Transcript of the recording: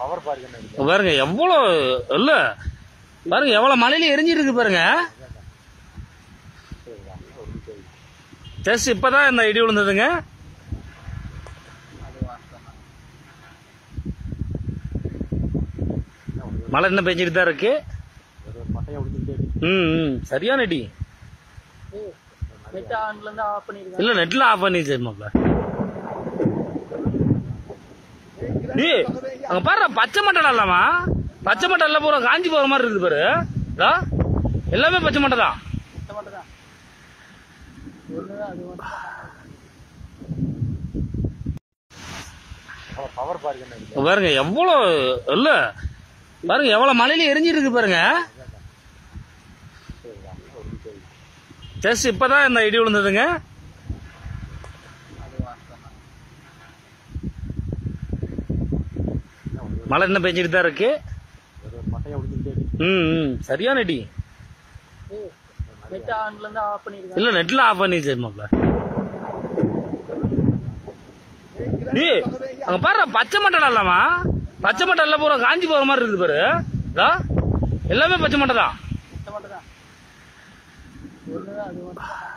power பாருங்க இப்ப பாருங்க எவ்வளோ இல்ல பாருங்க எவ்வளவு மலையில எரிஞ்சிட்டு இருக்கு பாருங்க ஜஸ்ட் இப்பதான் இந்த இடி விழுந்ததுங்க மழை இன்னும் பெஞ்சிட்டு தான் இருக்கு ஒரு மட்டையை விழுந்துட்டே இருக்கு ம் ம் சரியான இடி நெட் ஆன்ல இருந்து ஆஃப் பண்ணிருக்கேன் இல்ல நெட்ல ஆஃப் பண்ணி சரிமாப்ல ஏய் அங்க பாரு பச்சை மட்டை இல்லாமா பச்சை மட்டை எல்லாம் பூரா காஞ்சி போற மாதிரி இருக்குது பாரு இதா, எல்லாமே பச்சை மட்டை தான் இந்த மட்டும் தான் ஒண்ணுதான் அது மட்டும் தான் பவர் பவர் பாருங்க இப்ப பாருங்க எவ்வளோ இல்ல பாருங்க எவ்வளவு மலையில எரிஞ்சிட்டு இருக்கு பாருங்க ஜஸ்ட் இப்பதான் இந்த இடி விழுந்ததுங்க அது வாஸ்தவம் தான் மழை இன்னும் பெஞ்சிட்டு தான் இருக்கு ஒரு மட்டையை விழுந்துட்டே இருக்கு ம் ம் சரியான இடி நெட் ஆன்ல இருந்து ஆஃப் பண்ணிருக்கேன் இல்ல நெட்ல ஆஃப் பண்ணி சரிமாப்ல ஏய் அங்க பாரு பச்சை மட்டை இல்லாமா பச்சை மட்டை எல்லாம் பூரா காஞ்சி போற மாதிரி இருக்குது பாரு இதா, எல்லாமே பச்சை மட்டை தான் இந்த மட்டும் தான் ஒண்ணுதான் அது மட்டும் தான்